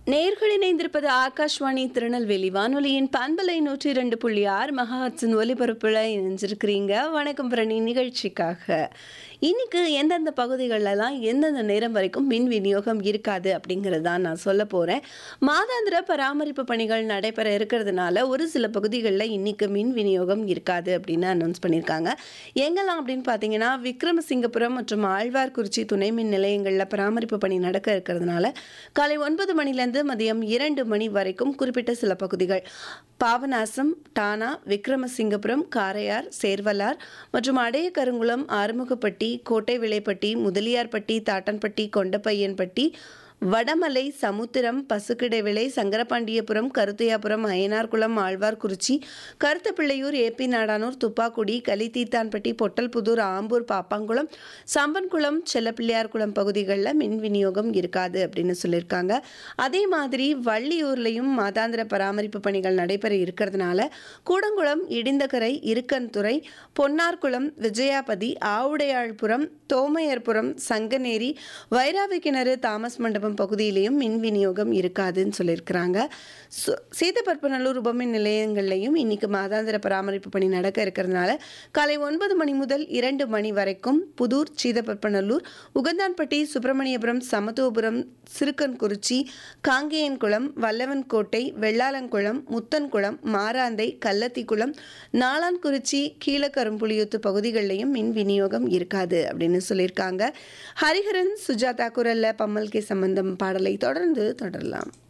நேர்கள் இணைந்திருப்பது ஆகாஷ்வாணி திருநெல்வேலி வானொலியின் பண்பலை நூற்றி இரண்டு புள்ளி ஆறு மகாஹட்ஸின் ஒலிபரப்புல இணைஞ்சிருக்கிறீங்க வணக்கம் பிரணி நிகழ்ச்சிக்காக இன்னைக்கு எந்தெந்த பகுதிகளெல்லாம் எந்தெந்த நேரம் வரைக்கும் மின் விநியோகம் இருக்காது அப்படிங்கிறது தான் நான் சொல்ல போகிறேன் மாதாந்திர பராமரிப்பு பணிகள் நடைபெற இருக்கிறதுனால ஒரு சில பகுதிகளில் இன்னைக்கு மின் விநியோகம் இருக்காது அப்படின்னு அனௌன்ஸ் பண்ணியிருக்காங்க எங்கெல்லாம் அப்படின்னு பார்த்தீங்கன்னா விக்ரமசிங்கபுரம் மற்றும் ஆழ்வார்குறிச்சி துணை மின் நிலையங்களில் பராமரிப்பு பணி நடக்க இருக்கிறதுனால காலை ஒன்பது மணிலேருந்து மதியம் இரண்டு மணி வரைக்கும் குறிப்பிட்ட சில பகுதிகள் பாபநாசம் டானா விக்ரமசிங்கபுரம் காரையார் சேர்வலார் மற்றும் அடைய கருங்குளம் ஆறுமுகப்பட்டி கோட்டை விளைப்பட்டி முதலியார்பட்டி தாட்டன்பட்டி கொண்டப்பையன்பட்டி வடமலை சமுத்திரம் பசுக்கிடைவிளை சங்கரபாண்டியபுரம் கருத்தையாபுரம் அயனார்குளம் ஆழ்வார்குறிச்சி கருத்தப்பிள்ளையூர் ஏபி நாடானூர் துப்பாக்குடி கலித்தீத்தான்பட்டி பொட்டல்புதூர் ஆம்பூர் பாப்பாங்குளம் சம்பன்குளம் செல்லப்பிள்ளையார்குளம் பகுதிகளில் மின் விநியோகம் இருக்காது அப்படின்னு சொல்லியிருக்காங்க அதே மாதிரி வள்ளியூர்லையும் மாதாந்திர பராமரிப்பு பணிகள் நடைபெற இருக்கிறதுனால கூடங்குளம் இடிந்தகரை இருக்கன்துறை பொன்னார்குளம் விஜயாபதி ஆவுடையாழ்புரம் தோமையர்புரம் சங்கநேரி வைராவி கிணறு தாமஸ் மண்டபம் பகுதியிலையும் மின் விநியோகம் இருக்காதுன்னு சொல்லியிருக்கிறாங்க சு- சீதப்பற்பநல்லூர் உபமின் நிலையங்கள்லையும் இன்னைக்கு மாதாந்திர பராமரிப்பு பணி நடக்க இருக்கிறதுனால காலை ஒன்பது மணி முதல் இரண்டு மணி வரைக்கும் புதூர் சீதப்பற்பநல்லூர் உகந்தான்பட்டி சுப்பிரமணியபுரம் சமத்துவபுரம் சிறுக்கன்குறிச்சி காங்கேயன்குளம் வல்லவன்கோட்டை வெள்ளாளங்குளம் முத்தன்குளம் மாராந்தை கள்ளத்திக்குளம் நாளான்குறிச்சி கீழக்கரும்புலியூத்து பகுதிகளிலையும் மின் விநியோகம் இருக்காது அப்படின்னு சொல்லியிருக்காங்க ஹரிஹரன் சுஜாதா குரல்ல பம்மல் கே சம்பந்தம் பாடலை தொடர்ந்து தொடரலாம்